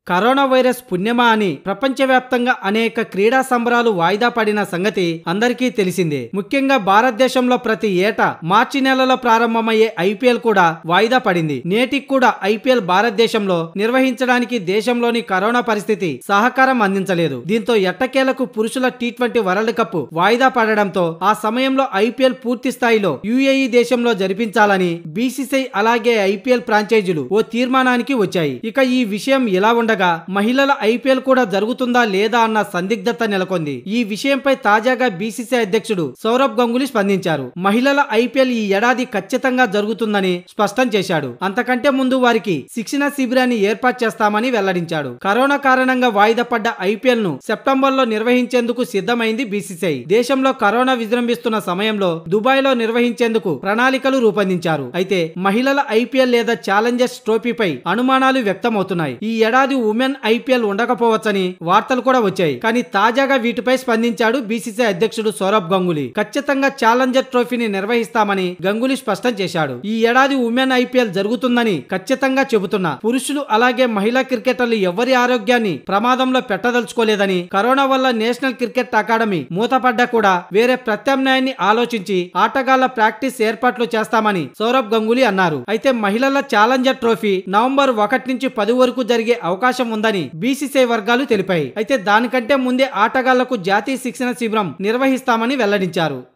corona virus పుణ్యమా అని ప్రపంచవ్యాప్తంగా అనేక క్రీడా సంబరాలు వాయిదా పడిన సంగతి అందరికీ తెలిసిందే ముఖ్యంగా భారతదేశంలో ప్రతి ఏటా మార్చి నెలలో ప్రారంభమయ్యే ఐపీఎల్ కూడా వాయిదా పడింది నేటికి కూడా ఐపీఎల్ భారతదేశంలో నిర్వహించడానికి దేశంలోని కరోనా పరిస్థితి సహకారం అందించలేదు దీంతో ఎట్టకేలకు పురుషుల టీ ట్వంటీ వరల్డ్ కప్ వాయిదా పడడంతో ఆ సమయంలో ఐపీఎల్ పూర్తి స్థాయిలో యుఏఈ దేశంలో జరిపించాలని బీసీసీ అలాగే ఐపీఎల్ ఫ్రాంచైజీలు ఓ తీర్మానానికి వచ్చాయి ఇక ఈ విషయం ఇలా ఉండగా మహిళల ఐపీఎల్ కూడా జరుగుతుందా లేదా అన్న సందిగ్ధత నెలకొంది ఈ విషయంపై తాజాగా బీసీసీ అధ్యక్షుడు సౌరభ్ గంగూలీ స్పందించారు మహిళల ఐపీఎల్ ఈ ఏడాది ఖచ్చితంగా జరుగుతుందని స్పష్టం చేశాడు అంతకంటే ముందు వారికి శిక్షణ శిబిరాన్ని ఏర్పాటు చేస్తామని వెల్లడించాడు కరోనా కారణంగా వాయిదా పడ్డ ఐపీఎల్ ను సెప్టెంబర్ లో నిర్వహించేందుకు సిద్ధమైంది బీసీసీ దేశంలో కరోనా విజృంభిస్తున్న సమయంలో దుబాయ్ లో నిర్వహించేందుకు ప్రణాళికలు రూపొందించారు అయితే మహిళల ఐపీఎల్ లేదా ఛాలెంజర్స్ ట్రోఫీపై అనుమానాలు వ్యక్తమవుతున్నాయి ఈ ఏడాది ఉమెన్ ఐపీఎల్ ఉండకపోవచ్చని వార్తలు కూడా వచ్చాయి కానీ తాజాగా వీటిపై స్పందించాడు బీసీసీ అధ్యక్షుడు సౌరభ్ గంగూలీ ఖచ్చితంగా ఛాలెంజర్ ట్రోఫీని నిర్వహిస్తామని గంగూలీ స్పష్టం చేశాడు ఈ ఏడాది ఉమెన్ ఐపీఎల్ జరుగుతుందని ఖచ్చితంగా చెబుతున్నా పురుషులు అలాగే మహిళా క్రికెటర్లు ఎవరి ఆరోగ్యాన్ని ప్రమాదంలో పెట్టదలుచుకోలేదని కరోనా వల్ల నేషనల్ క్రికెట్ అకాడమీ మూతపడ్డా కూడా వేరే ప్రత్యామ్నాయాన్ని ఆలోచించి ఆటగాళ్ల ప్రాక్టీస్ ఏర్పాట్లు చేస్తామని సౌరభ్ గంగూలీ అన్నారు అయితే మహిళల ఛాలెంజర్ ట్రోఫీ నవంబర్ ఒకటి నుంచి పది వరకు జరిగే అవకాశం ఉందని బీసీసీ వర్గాలు తెలిపాయి అయితే దానికంటే ముందే ఆటగాళ్లకు జాతీయ శిక్షణ శిబిరం నిర్వహిస్తామని వెల్లడించారు